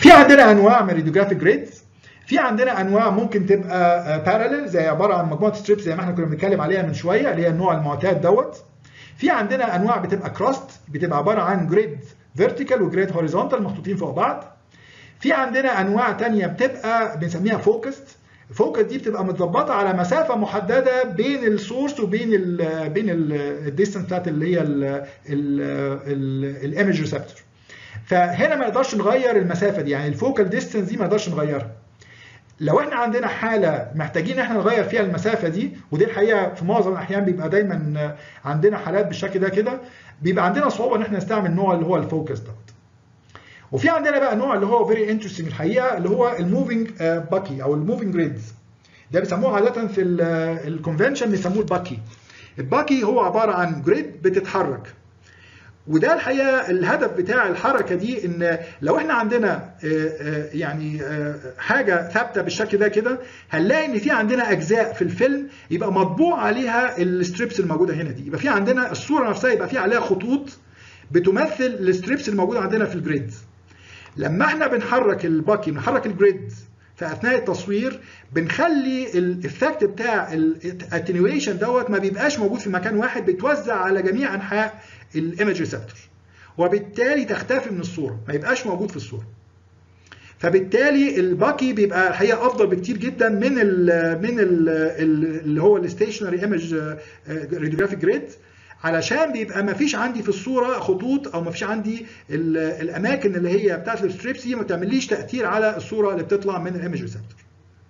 في عندنا انواع من الراديوجرافيك جريدز في عندنا انواع ممكن تبقى بارالل زي عباره عن مجموعه ستريبس زي ما احنا كنا بنتكلم عليها من شويه اللي هي النوع المعتاد دوت في عندنا انواع بتبقى كراست بتبقى عباره عن جريد فيرتيكال وجريد هوريزونتال محطوطين فوق بعض في عندنا انواع ثانيه بتبقى بنسميها فوكست الفوكس دي بتبقى متظبطه على مسافه محدده بين السورس وبين ال بين الديستنس بتاعت اللي هي الايمج ريسبتور فهنا ما نقدرش نغير المسافه دي يعني الفوكال ديستنس دي ما نقدرش نغيرها لو احنا عندنا حاله محتاجين احنا نغير فيها المسافه دي ودي الحقيقه في معظم الاحيان بيبقى دايما عندنا حالات بالشكل ده كده بيبقى عندنا صعوبه ان احنا نستعمل النوع اللي هو الفوكس دوت وفي عندنا بقى نوع اللي هو فيري انترستنج الحقيقه اللي هو الموفينج باكي او الموفينج جريدز ده بيسموه عاده في الكونفنشن بيسموه الباكي الباكي هو عباره عن جريد بتتحرك وده الحقيقه الهدف بتاع الحركه دي ان لو احنا عندنا يعني حاجه ثابته بالشكل ده كده هنلاقي ان في عندنا اجزاء في الفيلم يبقى مطبوع عليها الستريبس الموجوده هنا دي يبقى في عندنا الصوره نفسها يبقى في عليها خطوط بتمثل الستريبس الموجوده عندنا في الجريد لما احنا بنحرك الباكي بنحرك الجريد في اثناء التصوير بنخلي الايفكت بتاع الاتنيويشن دوت ما بيبقاش موجود في مكان واحد بيتوزع على جميع انحاء الايمج ريسبتور وبالتالي تختفي من الصوره ما يبقاش موجود في الصوره فبالتالي الباكي بيبقى الحقيقه افضل بكتير جدا من ال من ال اللي هو الستيشنري ايمج راديوجرافيك جريد علشان بيبقى ما فيش عندي في الصوره خطوط او ما فيش عندي الاماكن اللي هي بتاعت الستريبس دي ما تعمليش تاثير على الصوره اللي بتطلع من الايمج ريسبتور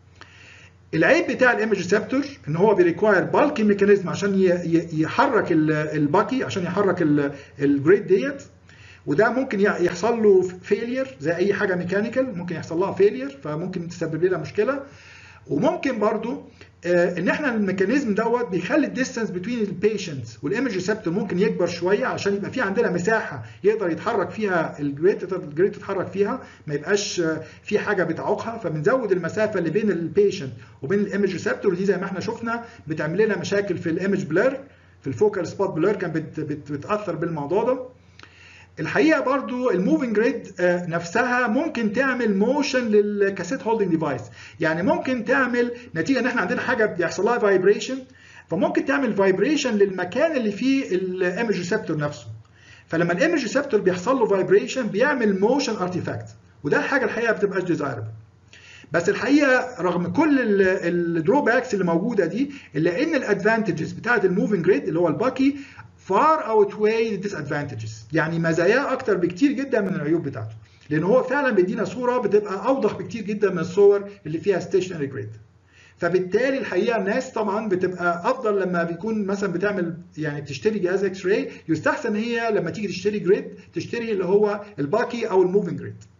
العيب بتاع الايمج ريسبتور ان هو بيريكواير بالكي ميكانيزم عشان يحرك الباكي عشان يحرك الجريد ديت وده ممكن يحصل له فيلير زي اي حاجه ميكانيكال ممكن يحصل لها فيلير فممكن تسبب لنا مشكله وممكن برضو ان احنا الميكانيزم دوت بيخلي الديستانس بين البيشنت والايمج ريسبتور ممكن يكبر شويه عشان يبقى في عندنا مساحه يقدر يتحرك فيها الجريد الجريد تتحرك فيها ما يبقاش في حاجه بتعوقها فبنزود المسافه اللي بين البيشنت وبين الايمج ريسبتور دي زي ما احنا شفنا بتعمل لنا مشاكل في الايمج بلر في الفوكال سبوت بلر كان بت بت بتاثر بالموضوع ده الحقيقه برضو الموفينج جريد نفسها ممكن تعمل موشن للكاسيت هولدنج ديفايس يعني ممكن تعمل نتيجه ان احنا عندنا حاجه بيحصل لها فايبريشن فممكن تعمل فايبريشن للمكان اللي فيه الايمج ريسبتور نفسه فلما الايمج ريسبتور بيحصل له فايبريشن بيعمل موشن ارتيفاكت وده الحاجه الحقيقه ما بتبقاش ديزايربل بس الحقيقه رغم كل الدروباكس اللي موجوده دي الا ان الادفانتجز بتاعت الموفينج جريد اللي هو الباكي far outweigh the disadvantages يعني مزاياه اكتر بكتير جدا من العيوب بتاعته لان هو فعلا بيدينا صوره بتبقى اوضح بكتير جدا من الصور اللي فيها ستيشنري جريد فبالتالي الحقيقه الناس طبعا بتبقى افضل لما بيكون مثلا بتعمل يعني بتشتري جهاز اكس راي يستحسن هي لما تيجي تشتري جريد تشتري اللي هو الباكي او الموفينج جريد